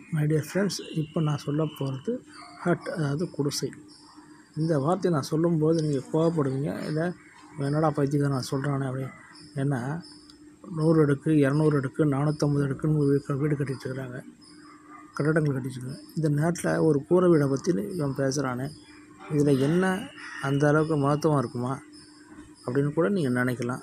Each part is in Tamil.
மை டியர் ஃப்ரெண்ட்ஸ் இப்போ நான் சொல்ல போகிறது ஹட் அதாவது குடிசை இந்த வார்த்தையை நான் சொல்லும்போது நீங்கள் கோவப்படுவீங்க இல்லை இவன் என்னடா பைத்தியக்காரன் நான் சொல்கிறானே அப்படி ஏன்னா நூறு அடுக்கு இரநூறு அடுக்கு நானூற்றம்பது அடுக்குன்னு ஒரு வீடு வீடு கட்டிட்டு இருக்கிறாங்க கட்டடங்கள் கட்டிட்டுருக்காங்க இந்த நேரத்தில் ஒரு கூரை வீடை பற்றி இவன் பேசுகிறானே இதில் என்ன அந்த அளவுக்கு மகத்துவம் இருக்குமா அப்படின்னு கூட நீங்கள் நினைக்கலாம்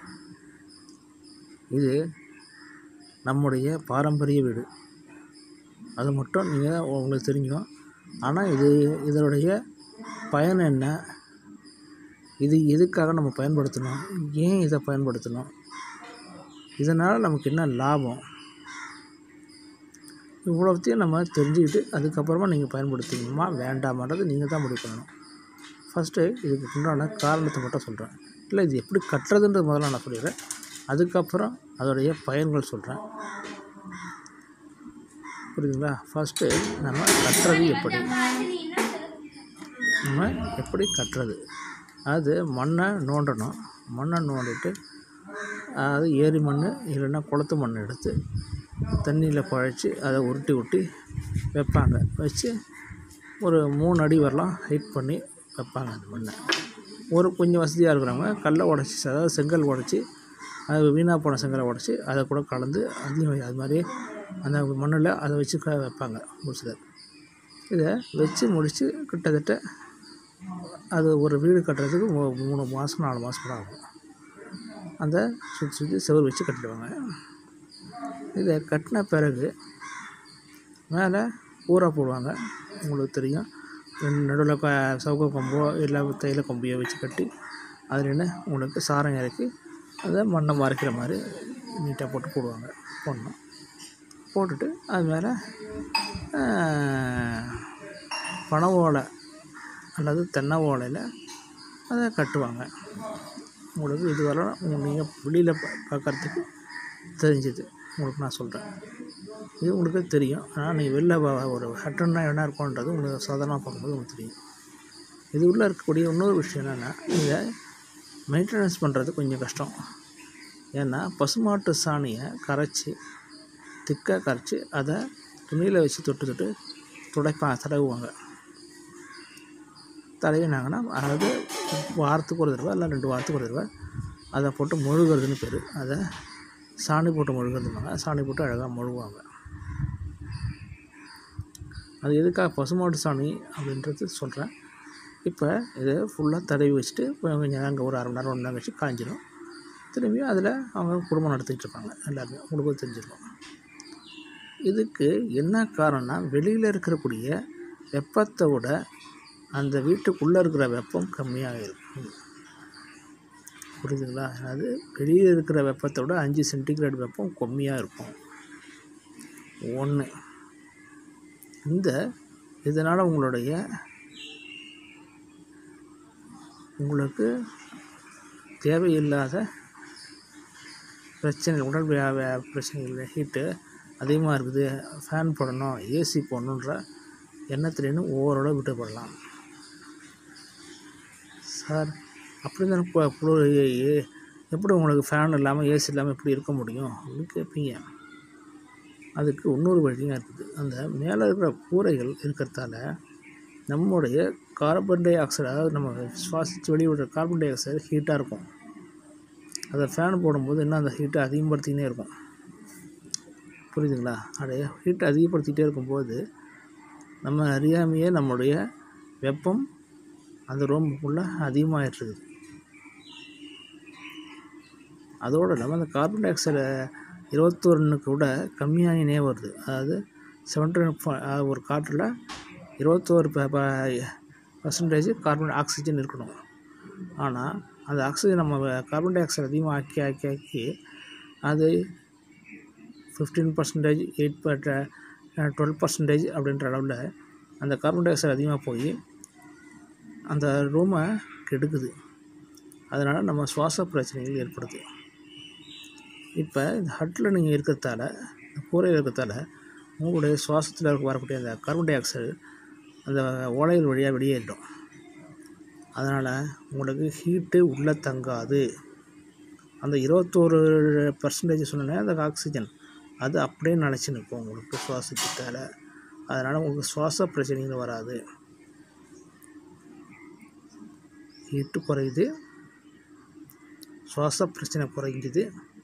இது நம்முடைய பாரம்பரிய வீடு அது மட்டும் நீங்கள் உங்களுக்கு தெரியும் ஆனால் இது இதனுடைய பயன் என்ன இது எதுக்காக நம்ம பயன்படுத்தணும் ஏன் இதை பயன்படுத்தணும் இதனால் நமக்கு என்ன லாபம் இவ்வளோத்தையும் நம்ம தெரிஞ்சுக்கிட்டு அதுக்கப்புறமா நீங்கள் பயன்படுத்தணுமா வேண்டாமான்றது நீங்கள் தான் முடிவு பண்ணணும் ஃபஸ்ட்டு இதுக்கு உண்டான காரணத்தை மட்டும் சொல்கிறேன் இல்லை இது எப்படி கட்டுறதுன்றது முதல்ல நான் சொல்லிடுறேன் அதுக்கப்புறம் அதோடைய பயன்கள் சொல்கிறேன் புரியுதுங்களா ஃபஸ்ட்டு நம்ம கட்டுறது எப்படி நம்ம எப்படி கட்டுறது அது மண்ணை நோண்டணும் மண்ணை நோண்டிட்டு அது ஏரி மண் இல்லைன்னா குளத்து மண் எடுத்து தண்ணியில் குழச்சி அதை உருட்டி உருட்டி வைப்பாங்க வச்சு ஒரு மூணு அடி வரலாம் ஹைட் பண்ணி வைப்பாங்க அந்த மண்ணை ஒரு கொஞ்சம் வசதியாக இருக்கிறவங்க கல்லை உடச்சி அதாவது செங்கல் உடச்சி அது வீணாக போன செங்கலை உடச்சி அதை கூட கலந்து அதையும் அது மாதிரி அந்த மண்ணில் அதை வச்சு க வைப்பாங்க ஒரு சிலர் இதை வச்சு முடித்து கிட்டத்தட்ட அது ஒரு வீடு கட்டுறதுக்கு மூ- மூணு மாதம் நாலு மாதம் கூட ஆகும் அந்த சுற்றி சுற்றி செவுரு வச்சு கட்டிடுவாங்க இதை கட்டின பிறகு மேலே ஊற போடுவாங்க உங்களுக்கு தெரியும் நடுவில் க சவுக்க கொம்போ இல்லை தைல கொம்பியோ வச்சு கட்டி அதில் என்ன உங்களுக்கு சாரம் இறக்கி அதை மண்ணை மறைக்கிற மாதிரி நீட்டாக போட்டு போடுவாங்க போடணும் போட்டுட்டு அது மேலே பனை ஓலை அல்லது தென்னை ஓலையில் அதை கட்டுவாங்க உங்களுக்கு இதுவரை நீங்கள் வெளியில் பார்க்குறதுக்கு தெரிஞ்சது உங்களுக்கு நான் சொல்கிறேன் இது உங்களுக்கு தெரியும் ஆனால் நீங்கள் வெளில வ- ஒரு ஹட்டன்னா என்ன இருக்கும்ன்றது உங்களுக்கு சாதாரணமாக பார்க்கும்போது உங்களுக்கு தெரியும் இது உள்ளே இருக்கக்கூடிய இன்னொரு விஷயம் என்னென்னா இதை மெயின்டெனன்ஸ் பண்ணுறது கொஞ்சம் கஷ்டம் ஏன்னா பசுமாட்டு சாணியை கரைச்சி திக்காக கரைச்சி அதை துணியில் வச்சு தொட்டு தொட்டு துடைப்பா தடவுவாங்க தடவினாங்கன்னா அதாவது வாரத்துக்கு ஒரு தடவை இல்லை ரெண்டு வாரத்துக்கு ஒரு தடவை அதை போட்டு மொழுகிறதுன்னு பேர் அதை சாணி போட்டு மொழுகிறதுனாங்க சாணி போட்டு அழகாக மொழுகுவாங்க அது எதுக்காக பசுமாட்டு சாணி அப்படின்றது சொல்கிறேன் இப்போ இதை ஃபுல்லாக தடவி வச்சுட்டு கொஞ்சம் கொஞ்சம் நேரம் ஒரு அரை மணி நேரம் ஒன்று நேரம் கழிச்சு காஞ்சிடும் திரும்பியும் அதில் அவங்க குடும்பம் நடத்திட்டு இருப்பாங்க எல்லாருமே உங்களுக்கு தெரிஞ்சிருக்கும் இதுக்கு என்ன காரணம்னா வெளியில் இருக்கக்கூடிய வெப்பத்தை விட அந்த வீட்டுக்குள்ளே இருக்கிற வெப்பம் கம்மியாக இருக்கும் புரியுதுங்களா அதாவது வெளியில் இருக்கிற வெப்பத்தை விட அஞ்சு சென்டிகிரேட் வெப்பம் கம்மியாக இருக்கும் ஒன்று இந்த இதனால் உங்களுடைய உங்களுக்கு தேவையில்லாத பிரச்சனை உடல் வியா வியா- பிரச்சனைகள் ஹீட்டு அதிகமாக இருக்குது ஃபேன் போடணும் ஏசி போடணுன்ற எண்ணத்துலேன்னு ஓவரோட விட்டுப்படலாம் சார் அப்படி தானே கு- குளிர் எ- எ- எப்படி உங்களுக்கு ஃபேன் இல்லாமல் ஏசி இல்லாமல் எப்படி இருக்க முடியும் அப்படின்னு கேட்பீங்க அதுக்கு இன்னொரு வழியும் இருக்குது அந்த மேலே இருக்கிற கூரைகள் இருக்கிறதால நம்முடைய கார்பன் டை ஆக்சைடு அதாவது நம்ம சுவாசித்து வெளியிடுற கார்பன் டை ஆக்சைடு ஹீட்டாக இருக்கும் அதை ஃபேன் போடும்போது இன்னும் அந்த ஹீட்டை அதிகப்படுத்திக்கினே இருக்கும் புரியுதுங்களா அப்படியே ஹீட்டை அதிகப்படுத்திக்கிட்டே இருக்கும்போது நம்ம அறியாமையே நம்முடைய வெப்பம் அந்த ரூமுக்குள்ளே அதிகமாகிட்டு இருக்குது அதோடு இல்லாமல் அந்த கார்பன் டை ஆக்சைடு இருபத்தொன்னுக்கு விட கம்மியாகினே வருது அதாவது செவன்டி ஒரு காற்றில் இருபத்தோரு பர்சன்டேஜ் கார்பன் ஆக்சிஜன் இருக்கணும் ஆனால் அந்த ஆக்சிஜன் நம்ம கார்பன் டை ஆக்சைடு அதிகமாக ஆக்கி ஆக்கி ஆக்கி அது fifteen percentage eight twelve percentage அப்படின்ற அளவில் அந்த கார்பன் டை ஆக்சைடு அதிகமாக போய் அந்த ரூமை கெடுக்குது அதனால் நம்ம சுவாச பிரச்சனைகள் ஏற்படுது இப்போ இந்த ஹட்டில் நீங்கள் இருக்கிறதால கூரையில் இருக்கிறதால உங்களுடைய சுவாசத்தில் இருக்க வரக்கூடிய அந்த கார்பன் டை ஆக்சைடு அந்த ஓலைகள் வழியாக வெளியேறிடும் அதனால் உங்களுக்கு ஹீட்டு உள்ளே தங்காது அந்த இருபத்தோரு பர்சன்டேஜ் சொன்னேன் அந்த ஆக்சிஜன் அது அப்படியே நினச்சி நிற்கும் உங்களுக்கு சுவாசத்தால் அதனால் உங்களுக்கு சுவாச பிரச்சனைகள் வராது ஹீட்டு குறையுது சுவாச பிரச்சனை குறைஞ்சுது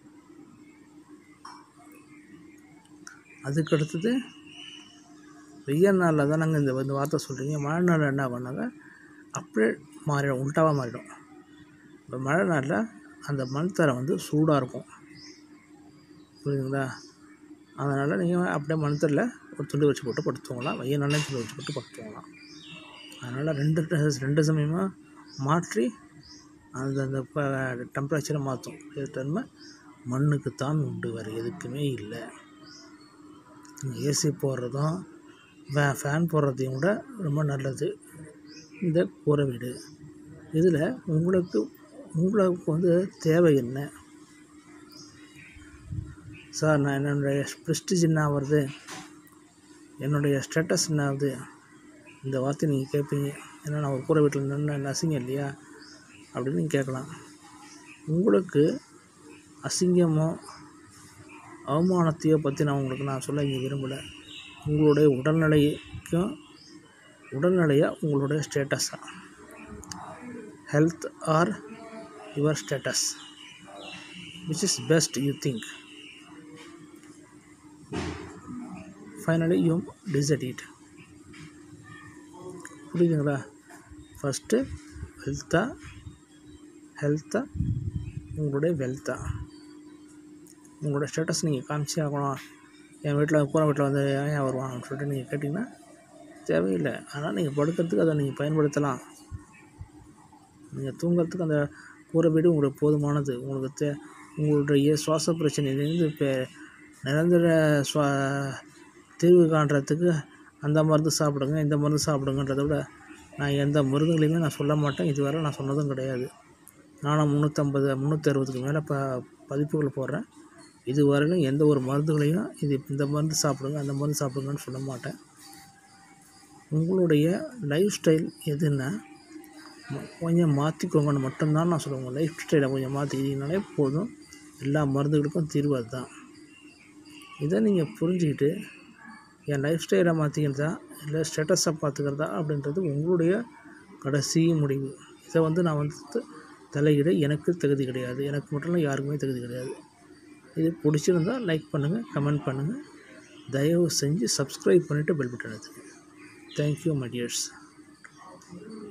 அதுக்கு அடுத்தது வெய்ய நாளில் தான் நாங்கள் இந்த இந்த வார்த்தை சொல்கிறீங்க மழை நாளில் என்ன பண்ணாங்க அப்படியே மாறிடும் உல்ட்டாவாக மாறிடும் இப்போ மழை நாளில் அந்த மண் தரை வந்து சூடாக இருக்கும் புரியுதுங்களா அதனால் நீங்கள் அப்படியே மண் தரையில் ஒரு துண்டு வச்சு போட்டு படுத்துவங்களாம் வெய்ய நாளில் துண்டு வச்சு போட்டு படுத்துவங்களாம் அதனால் ரெண்டு ரெண்டு சமயமாக மாற்றி அந்த அந்த டெம்பரேச்சரை மாற்றும் இது தன்மை மண்ணுக்கு தான் உண்டு வேறு எதுக்குமே இல்லை ஏசி போடுறதும் வே ஃபேன் போடுறதையும் விட ரொம்ப நல்லது இந்த கூரை வீடு இதில் உங்களுக்கு உங்களுக்கு வந்து தேவை என்ன சார் நான் என்னுடைய ப்ரெஸ்டீஜ் என்ன ஆகுறது என்னுடைய ஸ்டேட்டஸ் என்ன ஆகுது இந்த வார்த்தை நீங்கள் கேட்பீங்க ஏன்னா நான் ஒரு கூரை வீட்டில் நின்று நசிங்க இல்லையா அப்படின்னு நீங்கள் கேட்கலாம் உங்களுக்கு அசிங்கமோ அவமானத்தையோ பற்றி நான் உங்களுக்கு நான் சொல்ல இங்கே விரும்பலை உங்களுடைய உடல்நிலைக்கும் உடல்நிலையாக உங்களுடைய ஸ்டேட்டஸாக health or your status which is best you think finally you decide it புரியுதுங்களா ஃபஸ்ட்டு ஹெல்த்தா ஹெல்த்தா உங்களுடைய வெல்த்தா உங்களோட ஸ்டேட்டஸ் நீங்கள் காமிச்சே ஆகணும் என் வீட்டில் கூரை வீட்டில் வந்து ஏன் வருவான் அப்படின்னு சொல்லிட்டு நீங்கள் கேட்டிங்கன்னா தேவையில்லை ஆனால் நீங்கள் படுக்கிறதுக்கு அதை நீங்கள் பயன்படுத்தலாம் நீங்கள் தூங்குறதுக்கு அந்த கூரை வீடு உங்களுக்கு போதுமானது உங்களுக்கு தே உங்களுடைய சுவாச பிரச்சனையிலேருந்து இப்போ நிரந்தர சுவா தீர்வு காண்றதுக்கு அந்த மருந்து சாப்பிடுங்க இந்த மருந்து சாப்பிடுங்கன்றத விட நான் எந்த மருந்துகளையுமே நான் சொல்ல மாட்டேன் இதுவரை நான் சொன்னதும் கிடையாது நானும் முந்நூற்றம்பது முந்நூற்றி அறுபதுக்கு மேலே ப பதிப்புகள் போடுறேன் இதுவரையிலும் எந்த ஒரு மருந்துகளையும் இது இந்த மருந்து சாப்பிடுங்க அந்த மருந்து சாப்பிடுங்கன்னு சொல்ல மாட்டேன் உங்களுடைய லைஃப் ஸ்டைல் எதுன்னா ம- கொஞ்சம் மாற்றிக்கோங்கன்னு மட்டும்தான் நான் சொல்லுவேன் உங்கள் லைஃப் ஸ்டைலை கொஞ்சம் மாற்றிக்கிட்டீங்கனாலே போதும் எல்லா மருந்துகளுக்கும் தீர்வு அதுதான் இதை நீங்கள் புரிஞ்சுக்கிட்டு என் லைஃப் ஸ்டைலை மாற்றிக்கிறதா இல்லை ஸ்டேட்டஸை பார்த்துக்கிறதா அப்படின்றது உங்களுடைய கடைசி முடிவு இதை வந்து நான் வந்து தலையிட எனக்கு தகுதி கிடையாது எனக்கு மட்டும் இல்லை யாருக்குமே தகுதி கிடையாது இது பிடிச்சிருந்தா லைக் பண்ணுங்கள் கமெண்ட் பண்ணுங்கள் தயவு செஞ்சு சப்ஸ்கிரைப் பண்ணிவிட்டு பெல் பட்டன் எடுத்துங்க தேங்க்யூ மை டியர்ஸ்